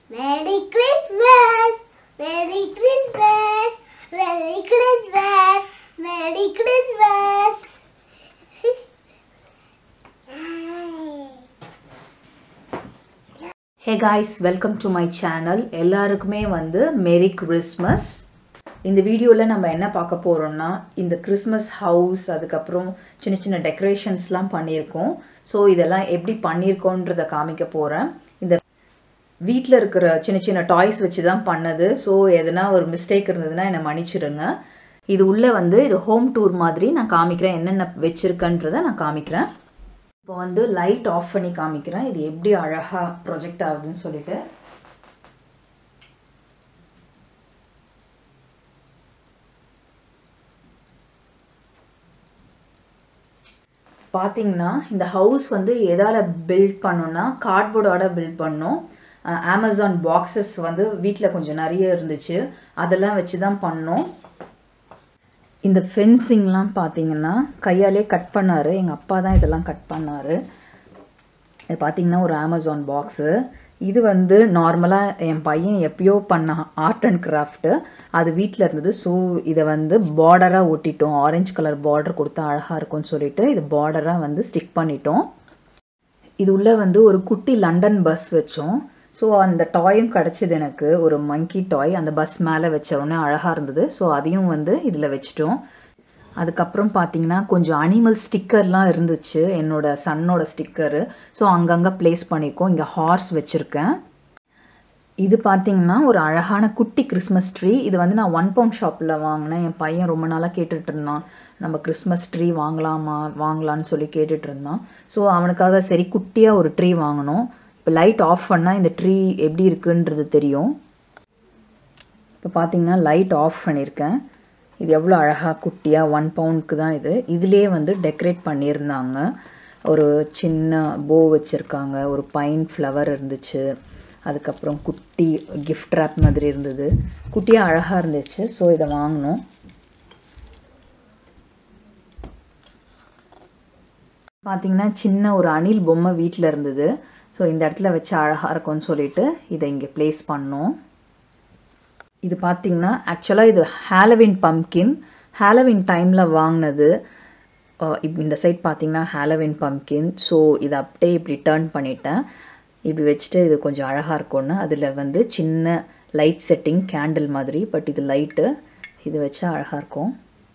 Merry Christmas! Merry Christmas! Merry Christmas! Merry Christmas! Hey guys welcome to my channel எல்லாருக்குமே வந்து merry Christmas இந்த வீடியோவில் நம்ம என்ன பார்க்க போகிறோம்னா இந்த கிறிஸ்மஸ் ஹவுஸ் அதுக்கப்புறம் சின்ன சின்ன டெக்கரேஷன்ஸ்லாம் பண்ணியிருக்கோம் ஸோ இதெல்லாம் எப்படி பண்ணியிருக்கோன்றதை காமிக்க போகிறேன் இந்த வீட்டில் இருக்கிற சின்ன சின்ன டாய்ஸ் வச்சு தான் பண்ணது ஸோ எதனா ஒரு மிஸ்டேக் இருந்ததுன்னா என்னை மன்னிச்சிடுங்க இது உள்ளே வந்து இது ஹோம் டூர் மாதிரி நான் காமிக்கிறேன் என்னென்ன வச்சுருக்கன்றதை நான் காமிக்கிறேன் இப்போ வந்து லைட் ஆஃப் பண்ணி காமிக்கிறேன் இது எப்படி அழகாக ப்ரொஜெக்ட் ஆகுதுன்னு சொல்லிட்டு பார்த்தீங்கன்னா இந்த ஹவுஸ் வந்து எதால் பில்ட் பண்ணோன்னா கார்ட்போர்டோட பில்ட் பண்ணோம் அமேசான் பாக்ஸஸ் வந்து வீட்டில் கொஞ்சம் நிறைய இருந்துச்சு அதெல்லாம் வச்சு தான் பண்ணோம் இந்த ஃபென்சிங்லாம் பார்த்தீங்கன்னா கையாலே கட் பண்ணார் எங்கள் அப்பா தான் இதெல்லாம் கட் பண்ணார் இது பார்த்தீங்கன்னா ஒரு அமேசான் பாக்ஸு இது வந்து நார்மலாக என் பையன் எப்பயோ பண்ண ஆர்ட் அண்ட் கிராஃப்ட்டு அது வீட்டில் இருந்தது ஸோ இதை வந்து பார்டராக ஒட்டிட்டோம் ஆரஞ்சு கலர் பார்டர் கொடுத்தா அழகாக இருக்கும்னு சொல்லிட்டு இது பார்டராக வந்து ஸ்டிக் பண்ணிட்டோம் இது உள்ளே வந்து ஒரு குட்டி லண்டன் பஸ் வச்சோம் ஸோ அந்த டாயும் கிடச்சிது எனக்கு ஒரு மங்கி டாய் அந்த பஸ் மேலே வச்ச உடனே அழகாக இருந்தது ஸோ அதையும் வந்து இதில் வச்சிட்டோம் அதுக்கப்புறம் பார்த்தீங்கன்னா கொஞ்சம் அனிமல் ஸ்டிக்கர்லாம் இருந்துச்சு என்னோட சன்னோட ஸ்டிக்கரு ஸோ அங்கங்கே ப்ளேஸ் பண்ணியிருக்கோம் இங்கே ஹார்ஸ் வச்சுருக்கேன் இது பார்த்தீங்கன்னா ஒரு அழகான குட்டி கிறிஸ்மஸ் ட்ரீ இது வந்து நான் ஒன் பவுண்ட் ஷாப்பில் வாங்கினேன் என் பையன் ரொம்ப நாளாக கேட்டுட்டு இருந்தான் நம்ம கிறிஸ்மஸ் ட்ரீ வாங்கலாமா வாங்கலான்னு சொல்லி கேட்டுட்டு இருந்தான் ஸோ அவனுக்காக சரி குட்டியாக ஒரு ட்ரீ வாங்கினோம் இப்போ லைட் ஆஃப் பண்ணால் இந்த ட்ரீ எப்படி இருக்குன்றது தெரியும் இப்போ பார்த்தீங்கன்னா லைட் ஆஃப் பண்ணியிருக்கேன் இது எவ்வளோ அழகாக குட்டியாக ஒன் பவுண்டுக்கு தான் இது இதிலே வந்து டெக்கரேட் பண்ணியிருந்தாங்க ஒரு சின்ன போ வச்சுருக்காங்க ஒரு பைன் ஃப்ளவர் இருந்துச்சு அதுக்கப்புறம் குட்டி கிஃப்ட் ரேப் மாதிரி இருந்தது குட்டியாக அழகாக இருந்துச்சு ஸோ இதை வாங்கினோம் பார்த்தீங்கன்னா சின்ன ஒரு அணில் பொம்மை வீட்டில் இருந்தது ஸோ இந்த இடத்துல வச்சு அழகாக இருக்கும்னு சொல்லிட்டு இதை இங்கே ப்ளேஸ் பண்ணோம் இது பார்த்தீங்கன்னா ஆக்சுவலாக இது ஹாலவின் பம்கின் ஹாலவின் டைமில் வாங்கினது இப்போ இந்த சைட் பார்த்தீங்கன்னா ஹாலவின் பம்கின் ஸோ இதை அப்படியே இப்படி டேர்ன் பண்ணிட்டேன் இப்படி வச்சுட்டு இது கொஞ்சம் அழகாக இருக்கும்னு அதில் வந்து சின்ன லைட் செட்டிங் கேண்டில் மாதிரி பட் இது லைட்டு இது வச்சா அழகாக இருக்கும்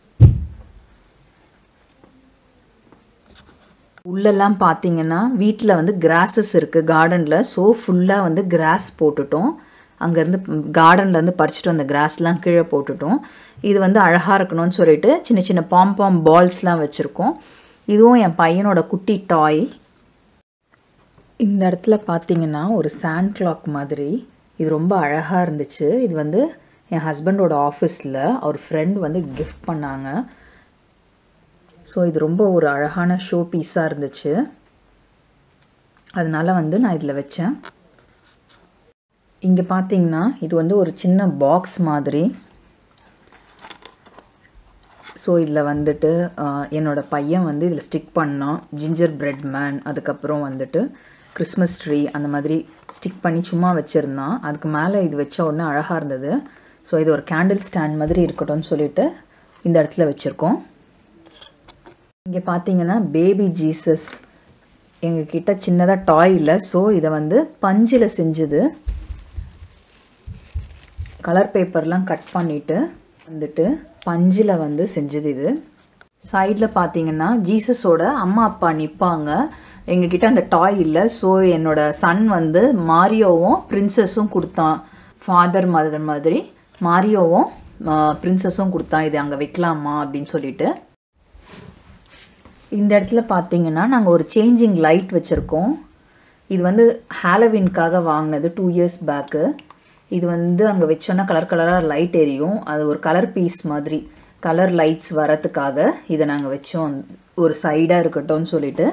உள்ளெல்லாம் பார்த்தீங்கன்னா வீட்டில் வந்து கிராஸஸ் இருக்குது கார்டனில் ஸோ ஃபுல்லாக வந்து கிராஸ் போட்டுட்டோம் அங்கேருந்து கார்டன்லேருந்து பறிச்சுட்டு வந்த கிராஸ்லாம் கீழே போட்டுட்டோம் இது வந்து அழகாக இருக்கணும்னு சொல்லிட்டு சின்ன சின்ன பாம் பாம் பால்ஸ்லாம் வச்சுருக்கோம் இதுவும் என் பையனோட குட்டி டாய் இந்த இடத்துல பார்த்தீங்கன்னா ஒரு சாண்ட் கிளாக் மாதிரி இது ரொம்ப அழகாக இருந்துச்சு இது வந்து என் ஹஸ்பண்டோட ஆஃபீஸில் அவர் ஃப்ரெண்ட் வந்து கிஃப்ட் பண்ணாங்க ஸோ இது ரொம்ப ஒரு அழகான ஷோ பீஸாக இருந்துச்சு அதனால வந்து நான் இதில் வச்சேன் இங்கே பார்த்தீங்கன்னா இது வந்து ஒரு சின்ன பாக்ஸ் மாதிரி ஸோ இதில் வந்துட்டு என்னோடய பையன் வந்து இதில் ஸ்டிக் பண்ணான் ஜிஞ்சர் பிரெட் மேன் அதுக்கப்புறம் வந்துட்டு கிறிஸ்மஸ் ட்ரீ அந்த மாதிரி ஸ்டிக் பண்ணி சும்மா வச்சுருந்தான் அதுக்கு மேலே இது வச்ச உடனே அழகாக இருந்தது ஸோ இது ஒரு கேண்டில் ஸ்டாண்ட் மாதிரி இருக்கட்டும்னு சொல்லிட்டு இந்த இடத்துல வச்சுருக்கோம் இங்கே பார்த்தீங்கன்னா பேபி ஜீசஸ் எங்ககிட்ட சின்னதாக டாய் இல்லை ஸோ இதை வந்து பஞ்சில் செஞ்சது கலர் பேப்பர்லாம் கட் பண்ணிவிட்டு வந்துட்டு பஞ்சில் வந்து செஞ்சது இது சைடில் பார்த்தீங்கன்னா ஜீசஸோட அம்மா அப்பா நிற்பாங்க எங்ககிட்ட அந்த டாய் இல்லை ஸோ என்னோட சன் வந்து மாரியோவும் பிரின்சஸும் கொடுத்தான் ஃபாதர் மதர் மாதிரி மாரியோவும் பிரின்சஸும் கொடுத்தான் இது அங்கே வைக்கலாமா அப்படின்னு சொல்லிட்டு இந்த இடத்துல பார்த்தீங்கன்னா நாங்கள் ஒரு சேஞ்சிங் லைட் வச்சுருக்கோம் இது வந்து ஹாலவின்காக வாங்கினது டூ இயர்ஸ் பேக்கு இது வந்து அங்கே வச்சோன்னா கலர் கலராக லைட் எரியும் அது ஒரு கலர் பீஸ் மாதிரி கலர் லைட்ஸ் வரத்துக்காக இதை நாங்கள் வச்சோம் ஒரு சைடாக இருக்கட்டும்னு சொல்லிட்டு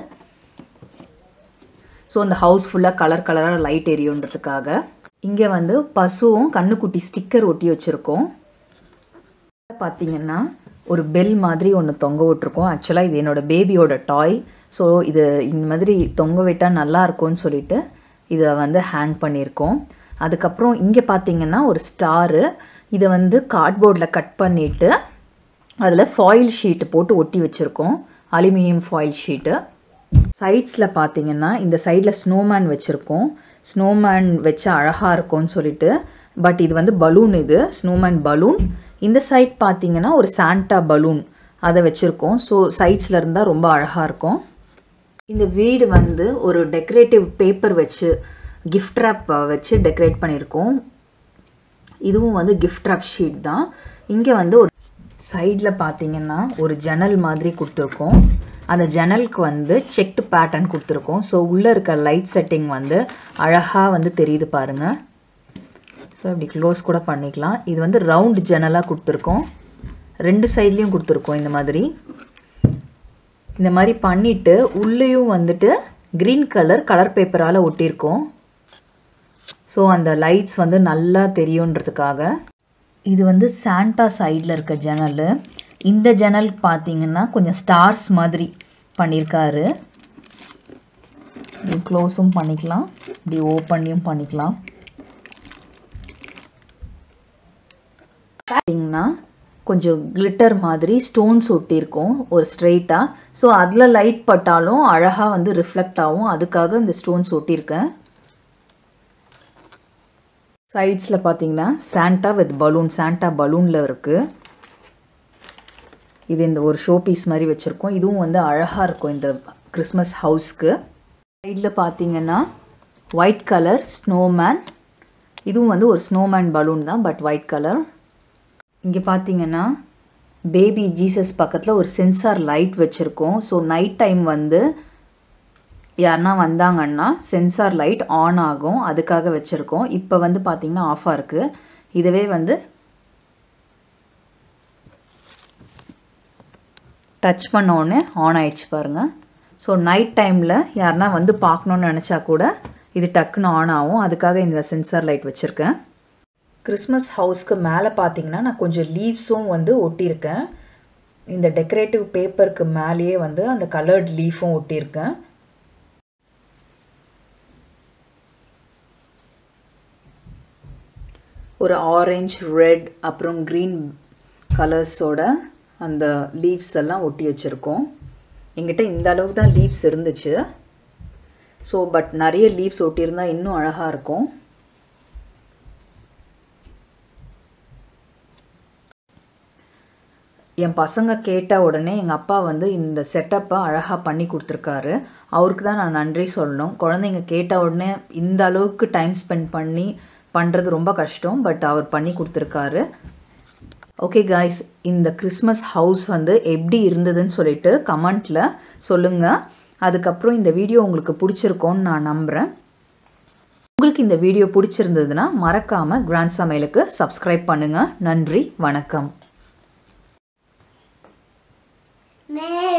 ஸோ அந்த ஹவுஸ் ஃபுல்லாக கலர் கலராக லைட் எரியுன்றதுக்காக இங்கே வந்து பசுவும் கண்ணுக்குட்டி ஸ்டிக்கர் ஒட்டி வச்சுருக்கோம் பார்த்தீங்கன்னா ஒரு பெல் மாதிரி ஒன்று தொங்க விட்ருக்கோம் ஆக்சுவலாக இது என்னோடய பேபியோட டாய் ஸோ இது இந்த மாதிரி தொங்க விட்டால் நல்லா இருக்கும்னு சொல்லிட்டு இதை வந்து ஹேங் பண்ணியிருக்கோம் அதுக்கப்புறம் இங்கே பார்த்தீங்கன்னா ஒரு ஸ்டாரு இதை வந்து கார்ட்போர்டில் கட் பண்ணிவிட்டு அதில் ஃபாயில் ஷீட்டு போட்டு ஒட்டி வச்சுருக்கோம் அலுமினியம் ஃபாயில் ஷீட்டு சைட்ஸில் பார்த்தீங்கன்னா இந்த சைடில் ஸ்னோமேன் வச்சுருக்கோம் ஸ்னோமேன் வச்சு அழகாக இருக்கும்னு சொல்லிட்டு பட் இது வந்து பலூன் இது ஸ்னோமேன் பலூன் இந்த சைட் பார்த்தீங்கன்னா ஒரு சாண்டா பலூன் அதை வச்சுருக்கோம் ஸோ சைட்ஸில் இருந்தால் ரொம்ப அழகாக இருக்கும் இந்த வீடு வந்து ஒரு டெக்கரேட்டிவ் பேப்பர் வச்சு gift wrap வச்சு டெக்கரேட் பண்ணியிருக்கோம் இதுவும் வந்து gift wrap ஷீட் தான் இங்கே வந்து ஒரு சைடில் பார்த்தீங்கன்னா ஒரு ஜன்னல் மாதிரி கொடுத்துருக்கோம் அந்த ஜன்னலுக்கு வந்து செக்டு பேட்டர்ன் கொடுத்துருக்கோம் ஸோ உள்ளே இருக்க லைட் செட்டிங் வந்து அழகாக வந்து தெரியுது பாருங்கள் ஸோ இப்படி க்ளோஸ் கூட பண்ணிக்கலாம் இது வந்து ரவுண்ட் ஜன்னலாக கொடுத்துருக்கோம் ரெண்டு சைட்லேயும் கொடுத்துருக்கோம் இந்த மாதிரி இந்த மாதிரி பண்ணிவிட்டு உள்ளேயும் வந்துட்டு க்ரீன் கலர் கலர் பேப்பரால் ஒட்டியிருக்கோம் ஸோ அந்த லைட்ஸ் வந்து நல்லா தெரியுன்றதுக்காக இது வந்து சாண்டா சைடில் இருக்க ஜன்னல் இந்த ஜன்னல் பார்த்தீங்கன்னா கொஞ்சம் ஸ்டார்ஸ் மாதிரி பண்ணியிருக்காரு இப்படி க்ளோஸும் பண்ணிக்கலாம் இப்படி ஓப்பன்லையும் பண்ணிக்கலாம் பார்த்தீங்கன்னா கொஞ்சம் கிளிட்டர் மாதிரி ஸ்டோன்ஸ் ஒட்டியிருக்கும் ஒரு ஸ்ட்ரெயிட்டாக ஸோ அதில் லைட் பட்டாலும் அழகாக வந்து ரிஃப்ளெக்ட் ஆகும் அதுக்காக இந்த ஸ்டோன்ஸ் ஒட்டியிருக்கேன் சைட்ஸில் பார்த்தீங்கன்னா சாண்டா வித் பலூன் சாண்டா பலூனில் இருக்குது இது இந்த ஒரு ஷோ பீஸ் மாதிரி வச்சுருக்கோம் இதுவும் வந்து அழகாக இருக்கும் இந்த கிறிஸ்மஸ் ஹவுஸ்க்கு சைடில் பார்த்தீங்கன்னா ஒயிட் கலர் ஸ்னோமேன் இதுவும் வந்து ஒரு ஸ்னோமேன் பலூன் தான் பட் ஒயிட் கலர் இங்கே பார்த்தீங்கன்னா பேபி ஜீசஸ் பக்கத்தில் ஒரு சென்சார் லைட் வச்சுருக்கோம் ஸோ நைட் டைம் வந்து யாருன்னா வந்தாங்கன்னா சென்சார் லைட் ஆன் ஆகும் அதுக்காக வச்சுருக்கோம் இப்போ வந்து பார்த்திங்கன்னா ஆஃபாக இருக்குது இதுவே வந்து டச் பண்ண உடனே ஆன் ஆயிடுச்சு பாருங்கள் ஸோ நைட் டைமில் யாருன்னா வந்து பார்க்கணுன்னு நினச்சா கூட இது டக்குன்னு ஆன் ஆகும் அதுக்காக இந்த சென்சார் லைட் வச்சுருக்கேன் கிறிஸ்மஸ் ஹவுஸ்க்கு மேலே பார்த்தீங்கன்னா நான் கொஞ்சம் லீவ்ஸும் வந்து ஒட்டியிருக்கேன் இந்த டெக்கரேட்டிவ் பேப்பருக்கு மேலேயே வந்து அந்த கலர்ட் லீஃபும் ஒட்டியிருக்கேன் ஒரு ஆரஞ்ச் ரெட் அப்புறம் க்ரீன் கலர்ஸோட அந்த லீவ்ஸ் எல்லாம் ஒட்டி வச்சுருக்கோம் எங்கிட்ட இந்த அளவுக்கு தான் லீவ்ஸ் இருந்துச்சு ஸோ பட் நிறைய லீவ்ஸ் ஒட்டியிருந்தா இன்னும் அழகாக இருக்கும் என் பசங்க கேட்ட உடனே எங்கள் அப்பா வந்து இந்த செட்டப்பை அழகாக பண்ணி கொடுத்துருக்காரு அவருக்கு தான் நான் நன்றி சொல்லணும் குழந்தைங்க கேட்ட உடனே இந்த அளவுக்கு டைம் ஸ்பெண்ட் பண்ணி பண்ணுறது ரொம்ப கஷ்டம் பட் அவர் பண்ணி கொடுத்துருக்காரு ஓகே காய்ஸ் இந்த கிறிஸ்மஸ் ஹவுஸ் வந்து எப்படி இருந்ததுன்னு சொல்லிட்டு கமெண்ட்டில் சொல்லுங்கள் அதுக்கப்புறம் இந்த வீடியோ உங்களுக்கு பிடிச்சிருக்கோன்னு நான் நம்புகிறேன் உங்களுக்கு இந்த வீடியோ பிடிச்சிருந்ததுன்னா மறக்காமல் கிராண்ட் சமையலுக்கு சப்ஸ்கிரைப் பண்ணுங்கள் நன்றி வணக்கம் Merry